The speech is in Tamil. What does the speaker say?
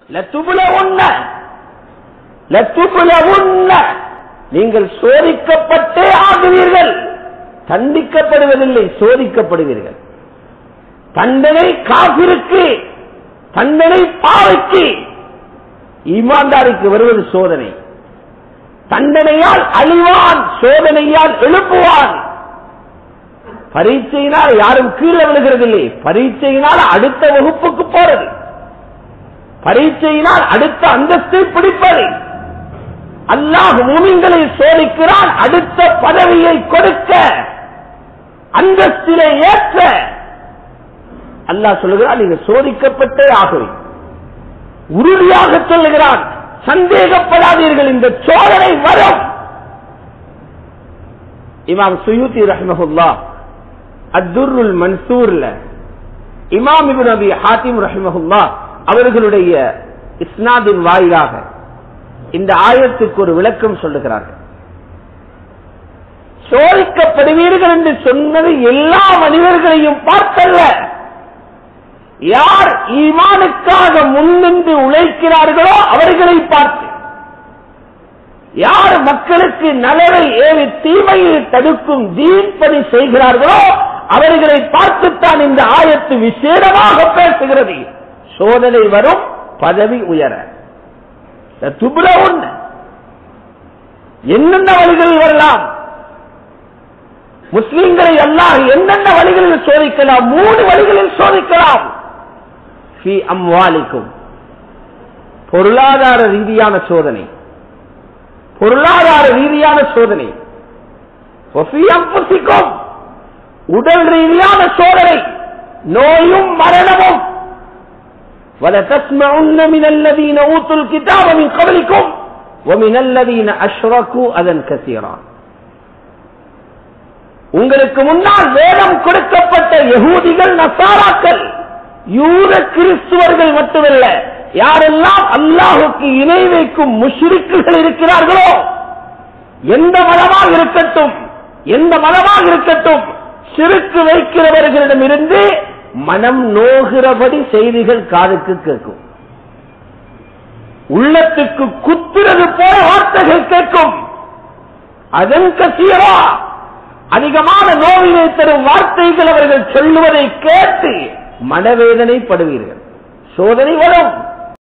லத்துபுல உண்ண லத்துபுல உண்ண நீங்கள் சோதிக்கப்பட்டே ஆகுவீர்கள் தண்டிக்கப்படுவதில்லை சோதிக்கப்படுவீர்கள் தண்டனை காபிருக்கு தண்டனை பாவைக்கு ஈமான்தாருக்கு வருவது சோதனை தண்டனையால் அழிவான் சோதனையால் எழுப்புவான் பரீட்சையினால் யாரும் கீழே விழுகிறதில்லை பரீட்சையினால் அடுத்த வகுப்புக்கு போறது பரீட்சையினால் அடுத்த அந்தஸ்தை பிடிப்பது அல்லாஹ் மூமின்களை சோதிக்கிறான் அடுத்த பதவியை கொடுக்க அந்தஸ்திலே ஏற்ற அல்லாஹ் சொல்லுகிறான் நீங்க சோதிக்கப்பட்டே ஆகவே உறுதியாக சொல்லுகிறான் சந்தேகப்படாதீர்கள் இந்த சோதனை வரும் இமாம் சுயூத்தி ரஹ்மஹுல்லா அத்துருல் மன்சூர்ல இமாம் இபு நபி ஹாத்திம் ரஹ்மஹுல்லா அவர்களுடைய இஸ்னாதின் வாயிலாக இந்த ஆயத்துக்கு ஒரு விளக்கம் சொல்லுகிறார்கள் சோதிக்கப்படுவீர்கள் என்று சொன்னது எல்லா மனிதர்களையும் பார்த்தல்ல யார் ஈமானுக்காக முன்னின்று உழைக்கிறார்களோ அவர்களை பார்த்து யார் மக்களுக்கு நலவை ஏவி தீமையை தடுக்கும் தீன் பணி செய்கிறார்களோ அவர்களை பார்த்துத்தான் இந்த ஆயத்து விசேடமாக பேசுகிறது சோதனை வரும் பதவி உயர துபுல ஒண்ணு என்னென்ன வழிகளில் வரலாம் முஸ்லிம்களை எல்லாம் என்னென்ன வழிகளில் சோதிக்கலாம் மூணு வழிகளில் சோதிக்கலாம் ஃபி அம்வாலிக்கும் பொருளாதார ரீதியான சோதனை பொருளாதார ரீதியான சோதனை ஒஃபி அம்புசிக்கும் உடல் ரீதியான சோதனை நோயும் மரணமும் وَلَتَسْمَعُنَّ مِنَ الَّذِينَ أُوتُوا الْكِتَابَ مِنْ قَبْلِكُمْ وَمِنَ الَّذِينَ أَشْرَكُوا أَذًى كَثِيرًا உங்களுக்கு முன்னால் வேதம் கொடுக்கப்பட்ட யகூதிகள் நசாராக்கள் யூத கிறிஸ்துவர்கள் மட்டுமல்ல யாரெல்லாம் அல்லாஹுக்கு இணை வைக்கும் முஷ்ரிக்குகள் இருக்கிறார்களோ எந்த மதமாக இருக்கட்டும் எந்த மதமாக இருக்கட்டும் சிறுக்கு வைக்கிறவர்களிடமிருந்து மனம் நோகிறபடி செய்திகள் காதுக்கு கேட்கும் உள்ளத்துக்கு குத்துறது போல வார்த்தைகள் கேட்கும் அதன் கசியரா அதிகமான நோவினை தரும் வார்த்தைகள் அவர்கள் சொல்லுவதை கேட்டு மனவேதனைப்படுவீர்கள் சோதனை வரும்